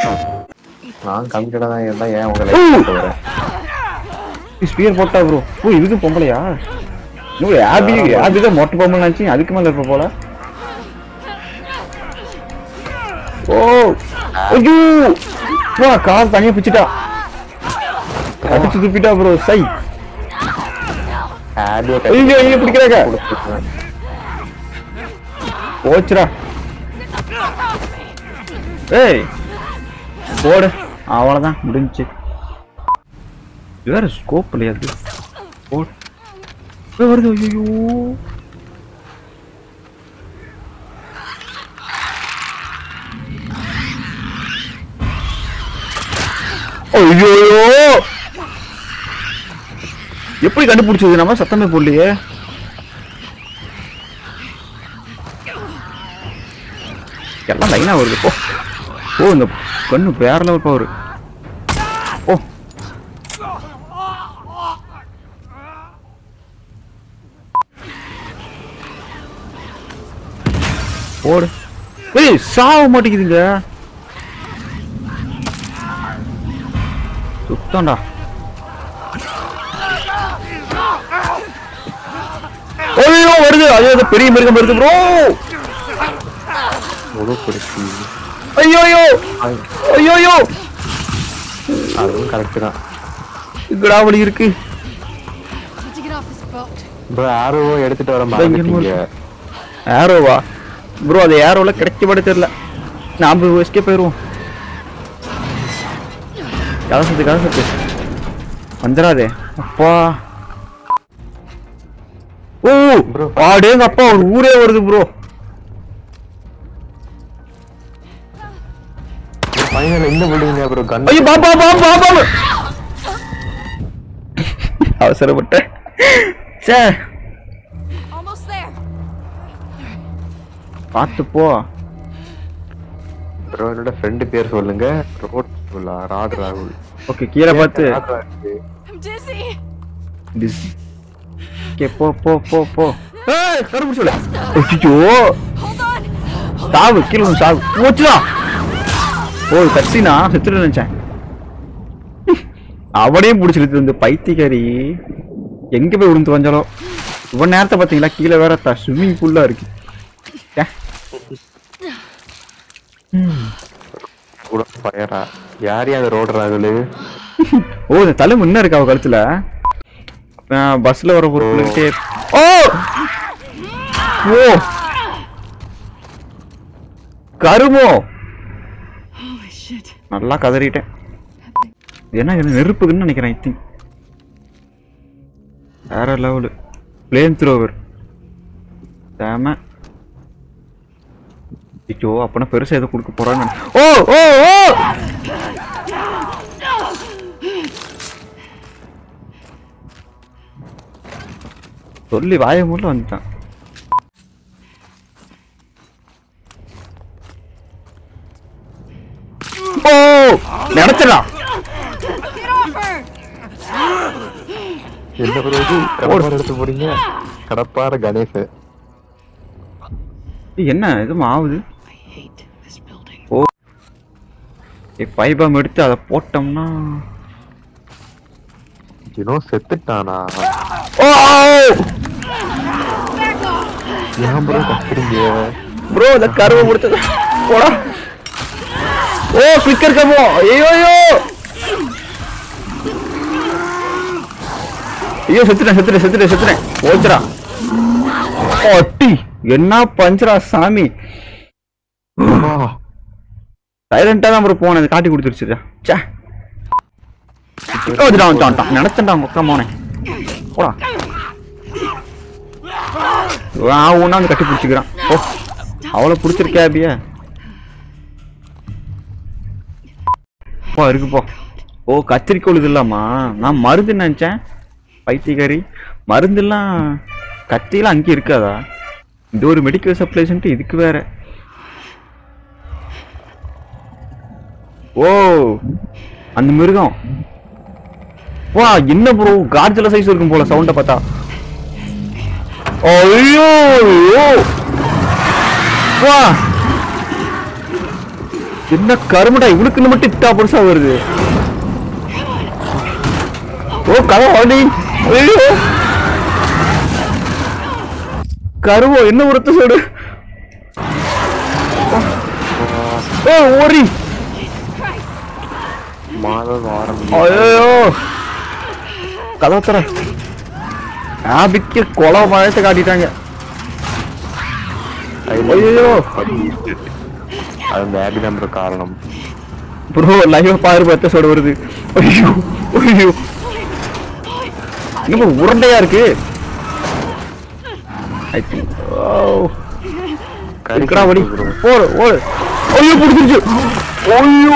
நான் கம்மிட்டடா தான் இருந்தா ஏன் உங்க லைஃப் வரேன் ஸ்பியர் போட்டா ப்ரோ ஓ இதுக்கு பொம்பளையா இன்னும் ஆபி ஆபி தான் மொட்டை பொம்பளை நினச்சி அதுக்கு மேல இருப்ப போல ஓ ஐயோ வா கார் தனியா பிச்சுட்டா அடிச்சு துப்பிட்டா ப்ரோ சை ஆடியோ ஐயோ ஐயோ பிடிக்கிறாங்க போச்சுடா ஏய் போடு அவ்வளோதான் முடிஞ்சுச்சு இது வேற ஸ்கோப் இல்லையா அது போடு ஏய், வருது ஐயோ ஐயோ எப்படி கண்டுபிடிச்சது நம்ம சத்தமே போடலையே எல்லாம் லைனா வருது போ ஓ இந்த கண்ணு வேற லெவல் பவர் ஓ போடு ஏய் சாவ மாட்டேங்குதுங்க சுத்தம்டா ஐயோ வருது அதே அது பெரிய மிருகம் வருது ப்ரோ முழுப்படுத்தி ஐயோ ஐயோ ஐயோ ஐயோ அதுவும் கரெக்ட் தான் இங்கடா வழி இருக்கு Need to get off this boat. Bro ஆரோவோ எடுத்துட்டு வர இங்க இங்க மறந்துட்டீங்க ஏரோவா ப்ரோ அது ஏரோல கிடைக்க மாட்டே தெரியல நாம எஸ்கே போயிருவோம் கதை சத்து கதை சத்து வந்துடாதே அப்பா ஓ Bro. ஆடேங்க அப்பா ஒரு ஊரே வருது ப்ரோ ஃபைனல் இந்த பில்டிங் ப்ரோ கன் ஐயோ பாப்பா பாப்பா பாப்பா அவசரப்பட்டேன் சே Almost there. பார்த்து போ ப்ரோ என்னோட ஃப்ரெண்டு பேர் சொல்லுங்க ரோட் ராகுலா ராட் ராகுல் ஓகே கீழே பார்த்து ராட் ராகுல். I'm dizzy. டிஸ் ஓகே போ போ போ போ ஏய் கருப்பு சொல்ல ஐயோ Hold on. சாவு கீழே விழுந்து சாவு போச்சுடா ஓ கட்சினா செத்துட்டு நினைச்சேன் அவனையும் பிடிச்சிருக்கு இந்த பைத்தியக்காரி எங்க போய் விழுந்து வந்தாலோ இவன் நேரத்தை பாத்தீங்களா கீழே வேற ஸ்விம்மிங் பூல்லா இருக்கு ஏ, கூட ஃபயரா யார் அந்த ரோட் ராகுல் ஓ இந்த தலை முன்ன இருக்கு அவ கழுத்துல பஸ்ல வர ஒரு பிள்ளைகிட்டே ஓ ஓ கருமோ Holy shit. நல்லா கதறிட்டேன் இது என்ன இது நெருப்புக்குன்னு நினைக்கிறேன் ஐ திங்க் வேற லெவலு பிளேன் த்ரோவர் தேம ஐயோ அப்பனா பெருசா எதோ கொடுக்க போறான்னு நினை- ஓ ஓ ஓ சொல்லி வாய மூல வந்துட்டான் ஓ நினைச்சடா Get off her. என்ன ப்ரோ இது கடப்பார எடுத்து போறீங்க கடப்பார கணேஷ் ஏய், என்ன எதுவும் ஆகுது I hate this building. பைபாம் எடுத்து அதை போட்டோம்னா இன்னும் செத்துட்டானா ஓ ஏன் ப்ரோ கத்துறீங்க ப்ரோ இந்த கருவை முடிச்சது போடா ஓ ஃபிக்கர் கமோ ஐயோ ஐயோ ஐயோ செத்துட்டேன் செத்துட்டேன் செத்துட்டேன் செத்துட்டேன் ஓச்சுடா அட்டி என்ன பஞ்சரா சாமி சைலண்டா தான் ப்ரோ போனேன் அது காட்டி கொடுத்துருச்சுடா சே வந்துட்டான் வந்துட்டான் வந்துட்டான் நினைச்சேன்டா உங்க அக்கா மோனே போடா நான் ஒண்ணா வந்து கட்டி பிடிச்சிக்கிறான் ஓ அவ்வளோ பிடிச்சிருக்கே அபிய போ இருக்கு போ ஓ கத்திரிக்கோள் இது இல்லாமா நான் மருந்து நினைச்சேன் பைத்தியக்காரி மருந்துலாம் கத்தியெல்லாம் அங்கே இருக்காதா இது ஒரு மெடிக்கல் சப்ளைஸ்ன்ட்டு இதுக்கு வேற ஓ அந்த மிருகம் வா என்ன ப்ரோ கார்ஜில சைஸ் இருக்கும் போல சவுண்ட பார்த்தா ஐயோ ஐயோ. வா என்ன கருமடா இவளுக்குன்னு மட்டும் இத்தா பெருசா வருது ஓ கதை வாடி ஐயோ கருவோ என்ன உரத்த சோடு ஓ ஓரி மாத வாரம் ஐயோ கதவை தர ஆபிக்கு கொலை மழத்தை காட்டிட்டாங்க ஐயோ அது அந்த ஆபி நம்பர் காரணம் ப்ரோ லைவ் பாரு பத்த சோடு வருது ஐயோ ஐயோ இன்னும் உருண்டையா இருக்கு ஐ திங்க் ஓ இருக்கடா ஓடி ஓடு ஓடு ஐயோ பிடிச்சிருச்சு ஐயோ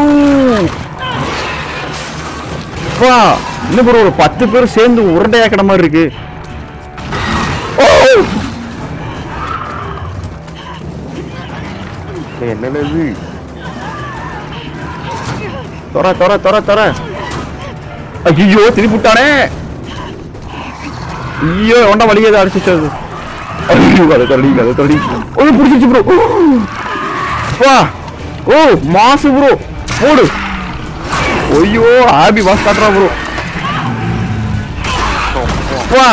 வா இன்னும் ப்ரோ ஒரு பத்து பேர் சேர்ந்து உருண்டையா கிட மாதிரி இருக்கு ஓ என்னது இது தொற தொற தொற தொற ஐயோ திருப்பி விட்டானே ஐயோ ஒண்ட வழியே அடிச்சிச்சது ஐயோ அதை தள்ளி அதை தள்ளி ஓ பிடிச்சிச்சு ப்ரோ வா ஓ மாசு ப்ரோ போடு ஐயோ ஆபி மாஸ் காட்டுறா ப்ரோ வா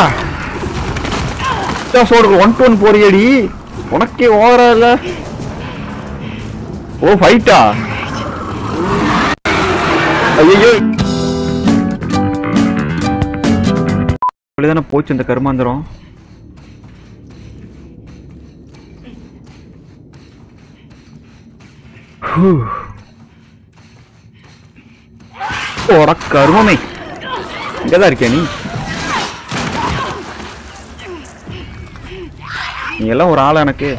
சோடு ஒன் டு ஒன் போறியடி உனக்கே ஓவரா இல்ல ஓ ஃபைட்டா ஐயோ தானே போச்சு இந்த கருமாந்திரம் ஹூ. போடா கருமமே இங்கதான் இருக்கியா நீ நீ எல்லாம் ஒரு ஆளா எனக்கு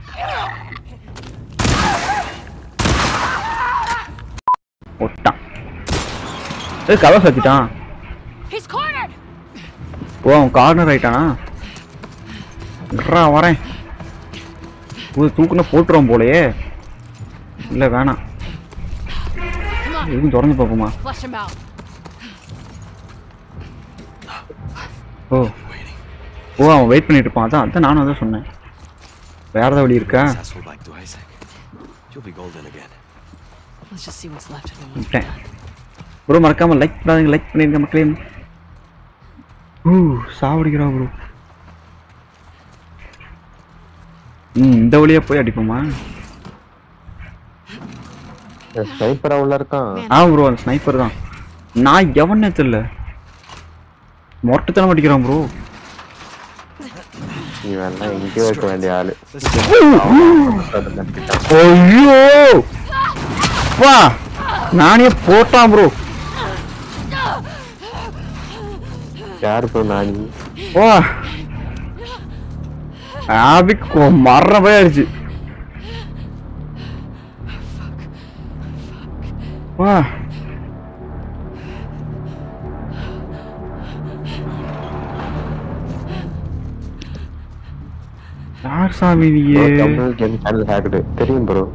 ஒட்டான் ஏய் கதை சத்திட்டான் He's cornered! ஓ அவன் கார்னர் ஆயிட்டானா இருடா வரேன் ஒரு தூக்குன போட்டுருவோம் போலயே இல்ல வேணாம் Come on, எதுவும் திறந்து பார்ப்போமா flush him out. ஓ ஓ அவன் வெயிட் பண்ணிட்டு இருப்பான் அதான் அதான் நானும் அதான் சொன்னேன் வேற ஏதாவது வழி இருக்கா asshole back to Isaac. You'll be golden again. Let's just see what's left of him. விட்டேன் ப்ரோ மறக்காம லைக் பண்ணாதீங்க லைக் பண்ணிருங்க மக்களே ஊ சாவடிக்கிறா ப்ரோ ம் இந்த வழியா போய் அடிப்போமா ஸ்னைப்பரா உள்ள இருக்கான் ஆ ப்ரோ அந்த ஸ்னைப்பர் தான் நான் எவனே தெரியல மொரட்டுத்தனம் அடிக்கிறான் ப்ரோ இவெல்லாம் எங்கேயோ இருக்க வேண்டிய ஆளு ஐயோ வா நானே போட்டான் ப்ரோ யாரு ப்ரோ நானி வா ஆபிக்கு மரண போய் ஆயிடுச்சு வா யார் சாமி நீயே சேனல் ஹேக்கடு தெரியும் ப்ரோ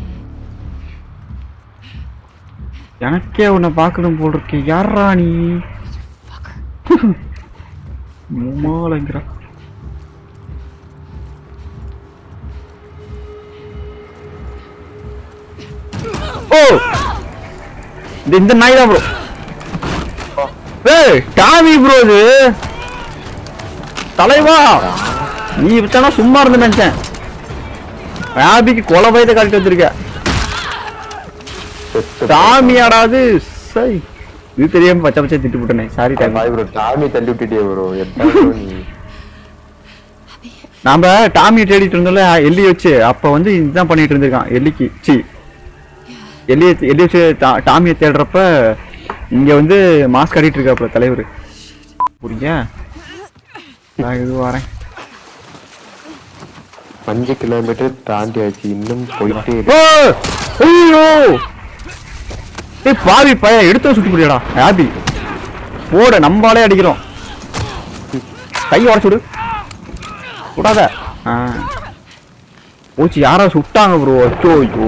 எனக்கே உன்னை பார்க்கணும் போல் இருக்கே யாரா நீ மூமாலங்கிறா ஓ இது இந்த நாய் தான் ப்ரோ ஏய் டாமி ப்ரோ இது தலைவா நீ விட்டானா சும்மா இருந்து நினைச்சேன் ராபிக்கு கொலை பயத்தை காட்டிட்டு வந்திருக்க டாமியாடாது சை இது தெரியாம பச்சை பச்சை திட்டு போட்டனே sorry Tommy boy bro Tommy தள்ளி விட்டுட்டே ப்ரோ எத்தனை bro நீ நாம டாமியை தேடிட்டு இருந்தோம்ல எல்லி வச்சு அப்ப வந்து இதுதான் பண்ணிட்டு இருந்திருக்கான் எல்லிக்கு சி எல்லிய எல்லி வச்சு டா- டாமியை தேடுறப்ப இங்க வந்து மாஸ்க் கட்டிட்டு இருக்காப்புல தலைவர் புரியுங்க நான் இது வரேன் அஞ்சு கிலோமீட்டர் தாண்டி ஆச்சு இன்னும் போயிட்டே இருக்கு ஓ! ஐயோ ஏய் பாவி பையன் எடுத்து சுட்டு முடியாடா ஹாப்பி போட நம்பாலே அடிக்கிறோம் கை உடச்சு விடு விடாத ஆ போச்சு யாரோ சுட்டாங்க ப்ரோ அச்சோ ஐயோ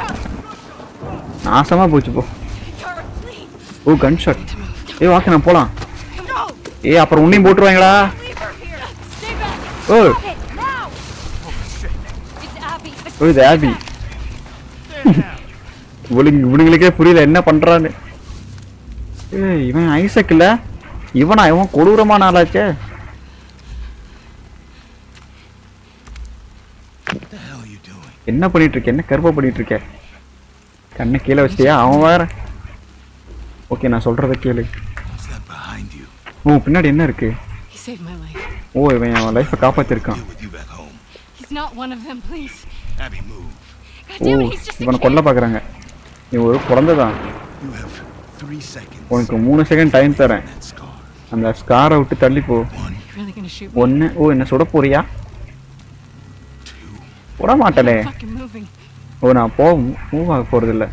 நாசமா போச்சு போ ஓ கன் ஷாட் ஏய் வாக்கு நான் போலாம் ஏய் அப்புறம் உன்னையும் போட்டுருவாங்கடா Stay back! O Hey, now! It's Abby. It's ஓ இது ஆபி இவளுங்க இவனுங்களுக்கே புரியல என்ன பண்றான்னு ஏய் இவன் ஐசக் இல்ல இவனா இவன் கொடூரமான ஆளாச்சே What the hell are you doing? என்ன பண்ணிட்டு இருக்க என்ன கருப்பா பண்ணிட்டு இருக்க கண்ணை கீழே வச்சிட்டியா அவன் வேற ஓகே நான் சொல்றத கேளு What's that behind you? ஓ பின்னாடி என்ன இருக்கு He saved my life. ஓ இவன் அவன் லைஃப்பை காப்பாத்திருக்கான் Deal with you back home. He's not one of them, please. Abby, move. God O damn it, he's just a இவனை kid. கொல்ல பாக்குறாங்க இவன் ஒரு குழந்தை தான் You have three seconds. உனக்கு மூணு செகண்ட் டைம் தரேன் That scar. அந்த ஸ்காரை விட்டு தள்ளி போ One, You really gonna shoot me? ஒன்னு ஓ என்ன சுட போறியா two. சுட மாட்டலே Fucking moving. ஓ நான் போ மூவ் ஆக போறது இல்ல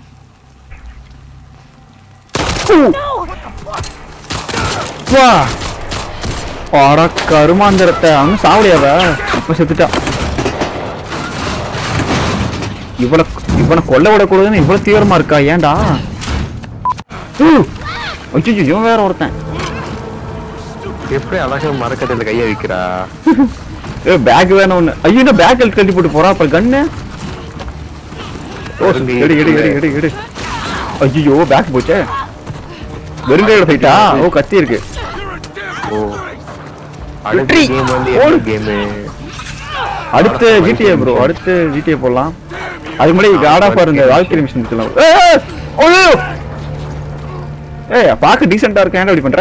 வா அட கருமாந்திரத்தை அவனும் சாவலியாவ இப்ப செத்துட்டா இவள இவனை கொல்ல விடக்கூடாதுன்னு இவ்வளவு தீவிரமா இருக்கா ஏன்டா அச்சோ இவன் வேற ஒருத்தன் எப்படி அழகா மரக்கட்டையில கைய வைக்கிறா ஏ பேக் வேணும் ஒண்ணு ஐயோ என்ன பேக் கழட்டி போட்டு போறா அப்புறம் கண்ணு ஓ வெறுங்கை எடு எடு எடு எடு எடு ஐயோ பேக் போச்சே வெறுங்கையோட ஃபைட்டா ஓ கத்தி இருக்கு ஓ அடுத்த வெற்றி. கேம் வந்து ஓடு. என்ன கேமு அடுத்து ஜிடிஏ ப்ரோ அடுத்து ஜிடிஏ போடலாம் அது முன்னாடி காட் ஆஃப் இருந்த வாழ்க்கை மிஷன் இருக்கலாம் ஐயோ ஏய் பாக்க டீசெண்டா இருக்க ஏன்டா இப்படி பண்ற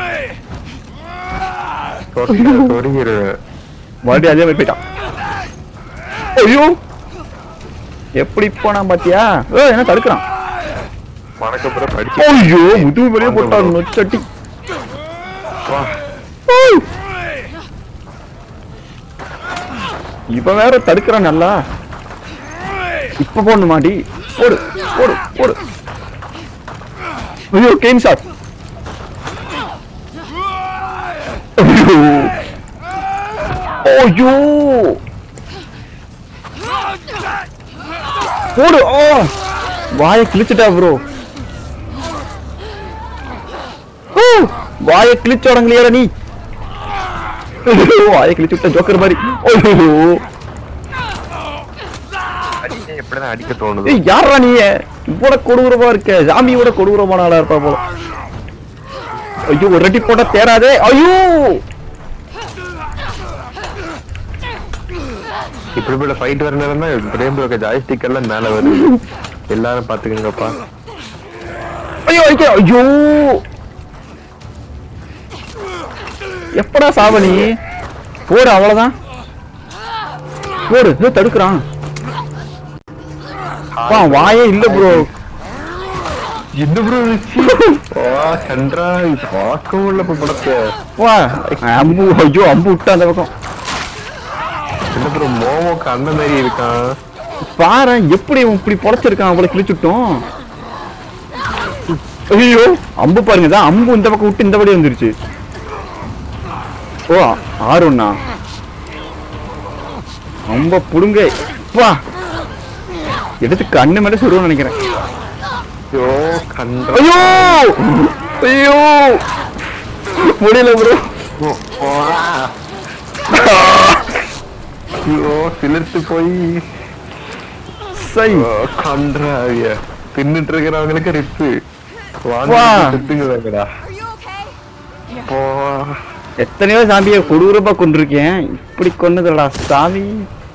சொருகிருவேன் மறுபடியும் அதே மாதிரி போயிட்டான் ஐயோ எப்படி போனான் பாத்தியா ஏ என்ன தடுக்கிறான் வணக்கப்புறம் படிச்சு ஐயோ முதுகு மேலே போட்டான் நொச்சட்டி வா. ஏய். இவன் வேற தடுக்கிறான் நல்லா இப்ப போடணும் மாடி போடு போடு போடு ஐயோ கேம் ஷாட் ஐயோ ஐயோ போடு ஓ வாயை கிழிச்சிட்டா ப்ரோ வாயை கிழிச்சு உடங்கலையா நீ ஐயோ, வாயை கிழிச்சு விட்ட ஜோக்கர் மாதிரி ஐயோ அடிக்க எப்படிதான் அடிக்க தோணுது ஏய் யாரா நீ இவ்வளவு கொடூரமா இருக்க ஜாமியோட கொடூரமான ஆளா இருப்பா போல ஐயோ ஒரு ரெட்டி போட்டா தேராதே ஐயோ இப்படிப்பட்ட ஃபைட் வர நேரம் தான் பிரேம் இருக்க ஜாய்ஸ்டிக் எல்லாம் மேல வருது எல்லாரும் பாத்துக்கங்கப்பா ஐயோ ஐயோ ஐயோ எப்படா சாவ நீ போடு அவ்வளவுதான் போடு ஏதோ தடுக்கிறான் அப்பா, வாயே இல்ல ப்ரோ என்ன ப்ரோ வா சந்திரா இது பார்க்கவும் இல்ல இப்ப படத்தை வா அம்பு ஐயோ அம்பு விட்டா அந்த பக்கம் என்ன ப்ரோ மோமோக்கு அந்த மாதிரி இருக்கான் பாரு எப்படி இவன் இப்படி பொழைச்சிருக்கான் அவ்வளவு கிழிச்சுட்டோம் ஐயோ அம்பு பாருங்க தான் அம்பு இந்த பக்கம் விட்டு இந்த படி வந்துருச்சு ஓ ஆறு ஒண்ணா அம்ப புடுங்க வா எடுத்து கண்ணு மேல சுருவன்னு நினைக்கிறேன் ஐயோ கண்டா ஐயோ ஐயோ முடியல ப்ரோ ஐயோ சிலிர்த்து போய் சை கன்றாவிய தின்னுட்டு இருக்கிறவங்களுக்கு ரிப்பு வா. வாங்க செத்துங்கடா போ எத்தனையோ சாமியை கொடூரமா கொண்டிருக்கேன் இப்படி கொன்னதுடா சாமி